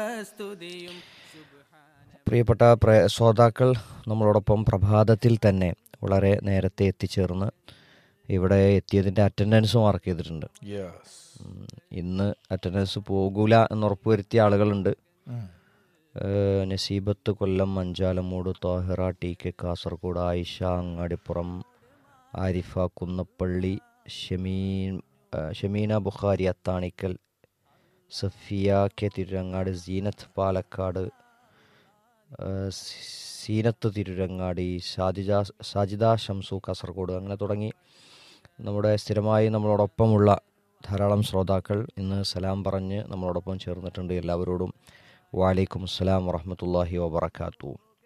പ്രിയപ്പെട്ട പ്ര ശ്രോതാക്കൾ നമ്മളോടൊപ്പം പ്രഭാതത്തിൽ തന്നെ വളരെ നേരത്തെ എത്തിച്ചേർന്ന് ഇവിടെ എത്തിയതിൻ്റെ അറ്റൻഡൻസ് മാർക്ക് ചെയ്തിട്ടുണ്ട് യെസ് ഉം, ഇന്ന് അറ്റൻഡൻസ് പോകൂല എന്ന് ഉറപ്പുവരുത്തിയ ആളുകളുണ്ട് ഏഹ്, നസീബത്ത് കൊല്ലം മഞ്ചാലമൂട് താഹിറ ടി കെ കാസർഗോഡ് ആയിഷ അങ്ങാടിപ്പുറം ആരിഫ കുന്നപ്പള്ളി ഷമീൻ ഏഹ്, ഷമീന ബുഖാരി അത്താണിക്കൽ സഫിയ കെ തിരുരങ്ങാട് സീനത്ത് പാലക്കാട് ഏഹ്, സീനത്ത് തിരുരങ്ങാടി സാജിദ സാജിദ ഷംസു കാസർഗോഡ് അങ്ങനെ തുടങ്ങി നമ്മുടെ സ്ഥിരമായി നമ്മളോടൊപ്പമുള്ള ധാരാളം ശ്രോതാക്കൾ ഇന്ന് സലാം പറഞ്ഞ് നമ്മളോടൊപ്പം ചേർന്നിട്ടുണ്ട് എല്ലാവരോടും വാലൈക്കും അസ്സലാം വറഹമത്തല്ലാഹി വബർക്കാത്തു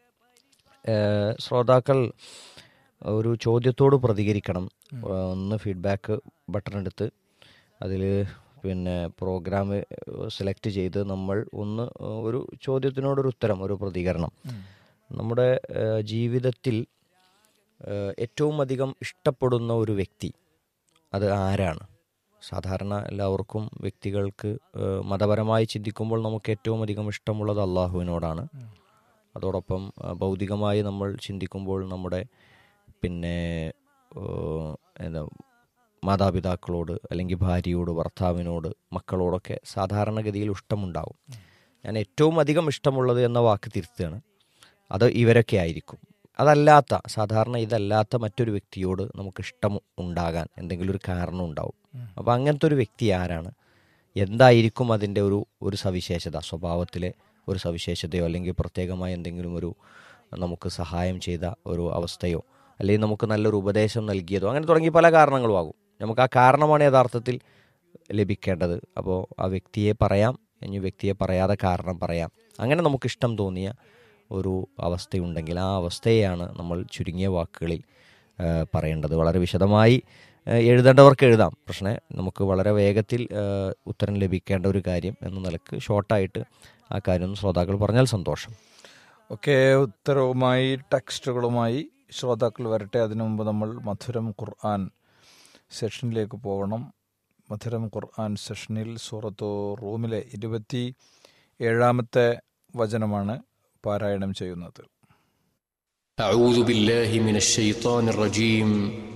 ശ്രോതാക്കൾ ഒരു ചോദ്യത്തോട് പ്രതികരിക്കണം ഏഹ് ഒന്ന് ഫീഡ്ബാക്ക് ബട്ടൺ എടുത്ത് അതിൽ പിന്നെ പ്രോഗ്രാം സെലക്ട് ചെയ്ത് നമ്മൾ ഒന്ന് ഒരു ചോദ്യത്തിനോടൊരു ഉത്തരം ഒരു പ്രതികരണം നമ്മുടെ ഏഹ് ജീവിതത്തിൽ ഏഹ് ഏറ്റവും അധികം ഇഷ്ടപ്പെടുന്ന ഒരു വ്യക്തി അത് ആരാണ് സാധാരണ എല്ലാവർക്കും വ്യക്തികൾക്ക് ഏഹ് മതപരമായി ചിന്തിക്കുമ്പോൾ നമുക്ക് ഏറ്റവും അധികം ഇഷ്ടമുള്ളത് അള്ളാഹുവിനോടാണ് അതോടൊപ്പം ഏഹ് ഭൗതികമായി നമ്മൾ ചിന്തിക്കുമ്പോൾ നമ്മുടെ പിന്നെ ഏഹ് എന്താ മാതാപിതാക്കളോട് അല്ലെങ്കിൽ ഭാര്യയോട് ഭർത്താവിനോട് മക്കളോടൊക്കെ സാധാരണഗതിയിൽ ഇഷ്ടമുണ്ടാവും ഞാൻ ഏറ്റവും അധികം ഇഷ്ടമുള്ളത് എന്ന വാക്ക് തിരുത്തുകയാണ് അത് ഇവരൊക്കെ ആയിരിക്കും അതല്ലാത്ത സാധാരണ ഇതല്ലാത്ത മറ്റൊരു വ്യക്തിയോട് നമുക്ക് ഇഷ്ടം ഉണ്ടാകാൻ എന്തെങ്കിലും ഒരു കാരണം ഉണ്ടാവും അപ്പോൾ അങ്ങനത്തെ ഒരു വ്യക്തി ആരാണ് എന്തായിരിക്കും അതിൻ്റെ ഒരു ഒരു സവിശേഷത സ്വഭാവത്തിലെ ഒരു സവിശേഷതയോ അല്ലെങ്കിൽ പ്രത്യേകമായി എന്തെങ്കിലും ഒരു നമുക്ക് സഹായം ചെയ്ത ഒരു അവസ്ഥയോ അല്ലെങ്കിൽ നമുക്ക് നല്ലൊരു ഉപദേശം നൽകിയതോ അങ്ങനെ തുടങ്ങി പല കാരണങ്ങളും ആകും നമുക്ക് ആ കാരണമാണ് യഥാർത്ഥത്തിൽ ലഭിക്കേണ്ടത് അപ്പോൾ ആ വ്യക്തിയെ പറയാം ഇനി വ്യക്തിയെ പറയാതെ കാരണം പറയാം അങ്ങനെ നമുക്ക് ഇഷ്ടം തോന്നിയ ഒരു അവസ്ഥയുണ്ടെങ്കിൽ ആ അവസ്ഥയെയാണ് നമ്മൾ ചുരുങ്ങിയ വാക്കുകളിൽ ആ, പറയേണ്ടത് വളരെ വിശദമായി ആ, എഴുതേണ്ടവർക്ക് എഴുതാം പക്ഷേ നമുക്ക് വളരെ വേഗത്തിൽ ആ, ഉത്തരം ലഭിക്കേണ്ട ഒരു കാര്യം എന്ന നിലക്ക് ഷോർട്ടായിട്ട് ആ കാര്യം ഒന്ന് ശ്രോതാക്കൾ പറഞ്ഞാൽ സന്തോഷം ഓക്കെ ഉത്തരവുമായി ടെക്സ്റ്റുകളുമായി ശ്രോതാക്കൾ വരട്ടെ അതിനു മുമ്പ് നമ്മൾ മധുരം ഖുർആൻ സെഷനിലേക്ക് പോകണം മധുരം ഖുർആൻ സെഷനിൽ സൂറത്തു റൂമിലെ ഇരുപത്തി ഏഴാമത്തെ വചനമാണ് പാരായണം ചെയ്യുന്നത് أعوذ بالله من الشيطان الرجيم